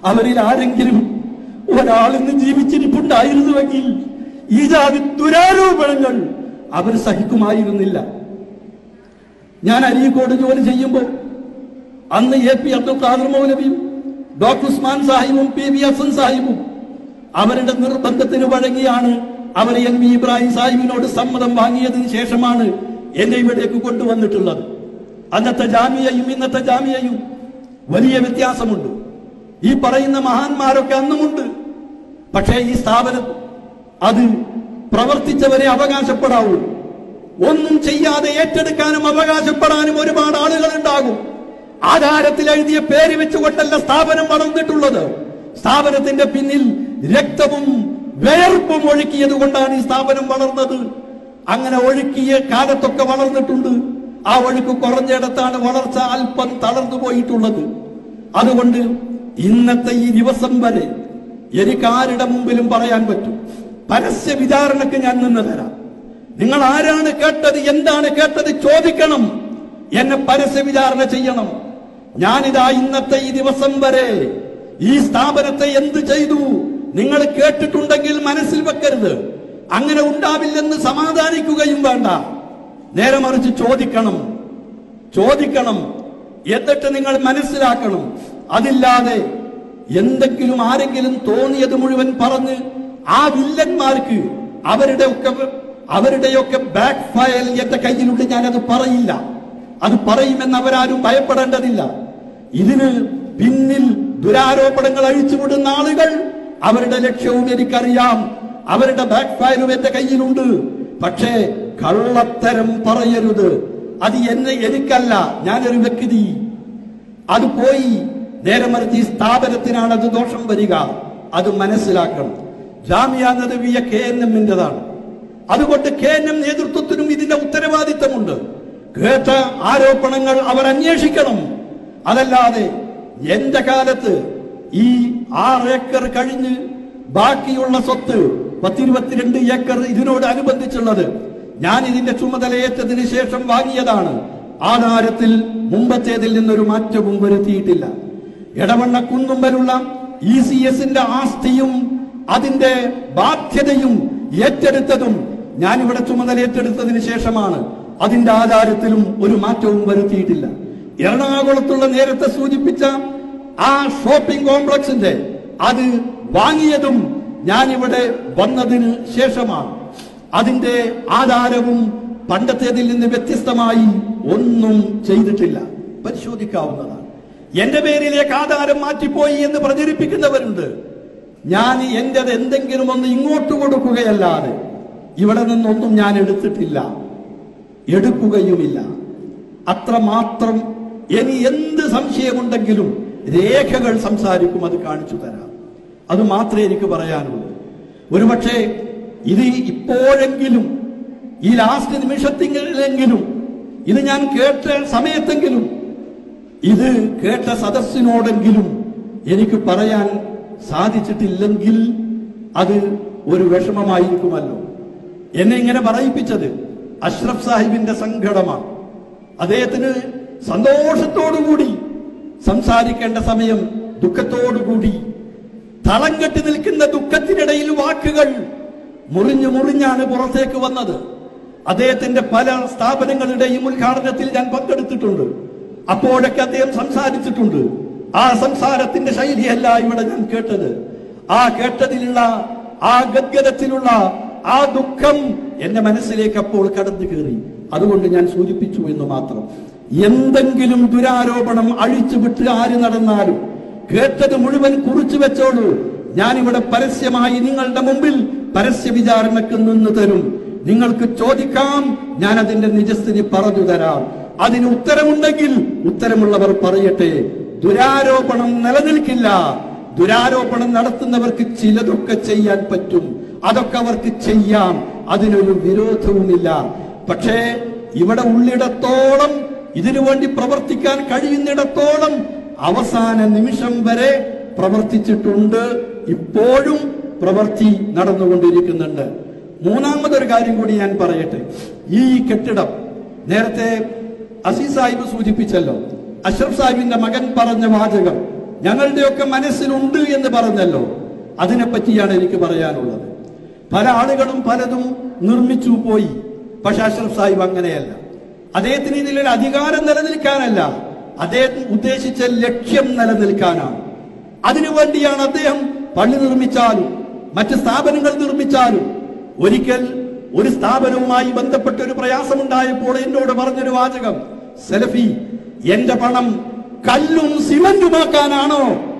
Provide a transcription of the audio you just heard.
അവരിൽ ആരെങ്കിലും ഒരാൾ ഇന്ന് ജീവിച്ചിരിപ്പുണ്ടായിരുന്നുവെങ്കിൽ ഈ ജാതി ദുരാരോപണങ്ങൾ അവർ സഹിക്കുമായിരുന്നില്ല ഞാൻ അരീക്കോട് ജോലി ചെയ്യുമ്പോൾ അന്ന് എ പി അബ്ദുൽ ഖാദർ മൗലവിയും ഡോക്ടർ ഉസ്മാൻ സാഹിബും പി വി ഹസൻ സാഹിബും അവരുടെ നിർബന്ധത്തിന് വഴങ്ങിയാണ് അവർ എൻ വി ഇബ്രാഹിം സാഹിബിനോട് സമ്മതം വാങ്ങിയതിന് ശേഷമാണ് എന്നെ ഇവിടേക്ക് കൊണ്ടുവന്നിട്ടുള്ളത് അന്നത്തെ ജാമിയയും ഇന്നത്തെ ജാമിയയും വലിയ വ്യത്യാസമുണ്ട് ഈ പറയുന്ന മഹാന്മാരൊക്കെ അന്നുമുണ്ട് പക്ഷേ ഈ സ്ഥാപനം അത് പ്രവർത്തിച്ചവരെ അവകാശപ്പെടാവൂ ഒന്നും ചെയ്യാതെ ഏറ്റെടുക്കാനും അവകാശപ്പെടാനും ഒരുപാട് ആളുകൾ ഉണ്ടാകും ആധാരത്തിൽ എഴുതിയ പേര് വെച്ചുകൊണ്ടല്ല സ്ഥാപനം വളർന്നിട്ടുള്ളത് സ്ഥാപനത്തിന്റെ പിന്നിൽ രക്തവും വേർപ്പും ഒഴുക്കിയത് കൊണ്ടാണ് ഈ സ്ഥാപനം വളർന്നത് അങ്ങനെ ഒഴുക്കിയ കാലത്തൊക്കെ വളർന്നിട്ടുണ്ട് ആ ഒഴുക്ക് കുറഞ്ഞിടത്താണ് വളർച്ച അല്പം തളർന്നു പോയിട്ടുള്ളത് അതുകൊണ്ട് ഇന്നത്തെ ഈ ദിവസം വരെ എനിക്ക് ആരുടെ മുമ്പിലും പറയാൻ പറ്റും പരസ്യ വിചാരണക്ക് ഞാൻ നിന്ന് തരാം നിങ്ങൾ ആരാണ് കേട്ടത് എന്താണ് കേട്ടത് ചോദിക്കണം എന്നെ പരസ്യ വിചാരണ ചെയ്യണം ഞാനിതാ ഇന്നത്തെ ഈ ദിവസം വരെ ഈ സ്ഥാപനത്തെ എന്ത് ചെയ്തു നിങ്ങൾ കേട്ടിട്ടുണ്ടെങ്കിൽ മനസ്സിൽ വെക്കരുത് അങ്ങനെ ഉണ്ടാവില്ലെന്ന് സമാധാനിക്കുകയും വേണ്ട നേരെ മറിച്ച് ചോദിക്കണം ചോദിക്കണം എന്നിട്ട് നിങ്ങൾ മനസ്സിലാക്കണം അതില്ലാതെ എന്തെങ്കിലും ആരെങ്കിലും തോന്നിയത് മുഴുവൻ പറഞ്ഞ് ആ വില്ലന്മാർക്ക് അവരുടെ ഒക്കെ അവരുടെയൊക്കെ ബാക്ക് ഫയൽ എന്റെ കയ്യിലുണ്ട് ഞാനത് പറയില്ല അത് പറയുമെന്ന് അവരാരും ഭയപ്പെടേണ്ടതില്ല ഇതിന് പിന്നിൽ ദുരാരോപണങ്ങൾ അഴിച്ചുവിടുന്ന ആളുകൾ അവരുടെ ലക്ഷ്യവും എനിക്കറിയാം അവരുടെ ബാക്ക് ഫയലും എന്റെ കയ്യിലുണ്ട് പക്ഷേ കള്ളത്തരം പറയരുത് അത് എന്നെ എനിക്കല്ല ഞാനൊരു വ്യക്തി അത് പോയി നേരെ മറിച്ച് ഈ സ്ഥാപനത്തിനാണ് അത് ദോഷം വരിക അത് മനസ്സിലാക്കണം ജാമ്യ നദവിയ കെ എൻ എമ്മിൻ്റെതാണ് അതുകൊണ്ട് കെ എൻ എം നേതൃത്വത്തിനും ഇതിന്റെ ഉത്തരവാദിത്തമുണ്ട് കേട്ട ആരോപണങ്ങൾ അവർ അന്വേഷിക്കണം അതല്ലാതെ എന്റെ കാലത്ത് ഈ ആറ് ഏക്കർ കഴിഞ്ഞ് ബാക്കിയുള്ള സ്വത്ത് പത്തിരുപത്തിരണ്ട് ഏക്കർ ഇതിനോട് അനുബന്ധിച്ചുള്ളത് ഞാൻ ഇതിന്റെ ചുമതലയേറ്റതിന് ശേഷം വാങ്ങിയതാണ് ആധാരത്തിൽ മുമ്പത്തേതിൽ നിന്നൊരു മാറ്റവും വരുത്തിയിട്ടില്ല ഇടവണ്ണ കുന്നുമ്പലുള്ള ഇ സി എസിന്റെ ആസ്തിയും അതിന്റെ ബാധ്യതയും ഏറ്റെടുത്തതും ഞാനിവിടെ ചുമതല ഏറ്റെടുത്തതിന് ശേഷമാണ് അതിന്റെ ആധാരത്തിലും ഒരു മാറ്റവും വരുത്തിയിട്ടില്ല എറണാകുളത്തുള്ള നേരത്തെ സൂചിപ്പിച്ച ആ ഷോപ്പിംഗ് കോംപ്ലക്സിന്റെ അത് വാങ്ങിയതും ഞാനിവിടെ വന്നതിന് ശേഷമാണ് അതിന്റെ ആധാരവും പണ്ടത്തേതിൽ നിന്ന് വ്യത്യസ്തമായി ഒന്നും ചെയ്തിട്ടില്ല പരിശോധിക്കാവുന്നതാണ് എന്റെ പേരിലേക്ക് ആധാരം മാറ്റിപ്പോയി എന്ന് പ്രചരിപ്പിക്കുന്നവരുണ്ട് ഞാൻ എന്റേത് എന്തെങ്കിലും ഒന്ന് ഇങ്ങോട്ട് കൊടുക്കുകയല്ലാതെ ഇവിടെ നിന്നൊന്നും ഞാൻ എടുത്തിട്ടില്ല എടുക്കുകയുമില്ല അത്രമാത്രം ഇനി എന്ത് സംശയമുണ്ടെങ്കിലും രേഖകൾ സംസാരിക്കും അത് കാണിച്ചു തരാം അത് മാത്രമേ എനിക്ക് പറയാനുള്ളൂ ഒരുപക്ഷെ ഇത് ഇപ്പോഴെങ്കിലും ഈ ലാസ്റ്റ് നിമിഷത്തിലെങ്കിലും ഇത് ഞാൻ കേട്ട സമയത്തെങ്കിലും ഇത് കേട്ട സദസ്സിനോടെങ്കിലും എനിക്ക് പറയാൻ സാധിച്ചിട്ടില്ലെങ്കിൽ അത് ഒരു വിഷമമായിരിക്കുമല്ലോ എന്നെ ഇങ്ങനെ പറയിപ്പിച്ചത് അഷ്റഫ് സാഹിബിന്റെ സങ്കടമാണ് അദ്ദേഹത്തിന് സന്തോഷത്തോടുകൂടി സംസാരിക്കേണ്ട സമയം ദുഃഖത്തോടുകൂടി തളം കെട്ടി നിൽക്കുന്ന ദുഃഖത്തിനിടയിൽ വാക്കുകൾ മുറിഞ്ഞു മുറിഞ്ഞാണ് പുറത്തേക്ക് വന്നത് അദ്ദേഹത്തിന്റെ പല സ്ഥാപനങ്ങളുടെയും ഉദ്ഘാടനത്തിൽ ഞാൻ പങ്കെടുത്തിട്ടുണ്ട് അപ്പോഴൊക്കെ അദ്ദേഹം സംസാരിച്ചിട്ടുണ്ട് ആ സംസാരത്തിന്റെ ശൈലിയല്ല ഇവിടെ ഞാൻ കേട്ടത് ആ കേട്ടതിലുള്ള ആ ഗദ്ഗതത്തിലുള്ള ആ ദുഃഖം എന്റെ മനസ്സിലേക്ക് അപ്പോൾ കടന്നു കയറി അതുകൊണ്ട് ഞാൻ സൂചിപ്പിച്ചു എന്ന് മാത്രം എന്തെങ്കിലും ദുരാരോപണം അഴിച്ചുവിട്ട് ആര് നടന്നാലും കേട്ടത് മുഴുവൻ കുറിച്ചു വെച്ചോളൂ ഞാനിവിടെ പരസ്യമായി നിങ്ങളുടെ മുമ്പിൽ പരസ്യ വിചാരണക്ക് നിന്ന് തരും നിങ്ങൾക്ക് ചോദിക്കാം ഞാൻ അതിന്റെ നിജസ്ഥിതി പറഞ്ഞു തരാം അതിന് ഉത്തരമുണ്ടെങ്കിൽ ഉത്തരമുള്ളവർ പറയട്ടെ ദുരാരോപണം നിലനിൽക്കില്ല ദുരാരോപണം നടത്തുന്നവർക്ക് ചിലതൊക്കെ ചെയ്യാൻ പറ്റും അതൊക്കെ അവർക്ക് ചെയ്യാം അതിനൊരു വിരോധവുമില്ല പക്ഷേ ഇവിടെ ഉള്ളിടത്തോളം ഇതിനു വേണ്ടി പ്രവർത്തിക്കാൻ കഴിയുന്നിടത്തോളം അവസാന നിമിഷം വരെ പ്രവർത്തിച്ചിട്ടുണ്ട് ഇപ്പോഴും പ്രവൃത്തി നടന്നുകൊണ്ടിരിക്കുന്നുണ്ട് മൂന്നാമതൊരു കാര്യം കൂടി ഞാൻ പറയട്ടെ ഈ കെട്ടിടം നേരത്തെ അസീസ് സാഹിബ് സൂചിപ്പിച്ചല്ലോ അഷ്റഫ് സാഹിബിന്റെ മകൻ പറഞ്ഞ വാചകം ഞങ്ങളുടെയൊക്കെ മനസ്സിലുണ്ട് എന്ന് പറഞ്ഞല്ലോ അതിനെപ്പറ്റിയാണ് എനിക്ക് പറയാനുള്ളത് പല ആളുകളും പലതും നിർമ്മിച്ചു പോയി പക്ഷെ അഷ്റഫ് സാഹിബ് അങ്ങനെയല്ല അദ്ദേഹത്തിന് ഇതിലൊരു അധികാരം നിലനിൽക്കാനല്ല അദ്ദേഹം ഉദ്ദേശിച്ച ലക്ഷ്യം നിലനിൽക്കാനാണ് അതിനുവേണ്ടിയാണ് അദ്ദേഹം പള്ളി നിർമ്മിച്ചാലും മറ്റ് സ്ഥാപനങ്ങൾ നിർമ്മിച്ചാലും ഒരിക്കൽ ഒരു സ്ഥാപനവുമായി ബന്ധപ്പെട്ട ഒരു പ്രയാസമുണ്ടായപ്പോൾ എന്നോട് പറഞ്ഞൊരു വാചകം സെലഫി എന്റെ പണം കല്ലും സിമന്റുമാക്കാനാണോ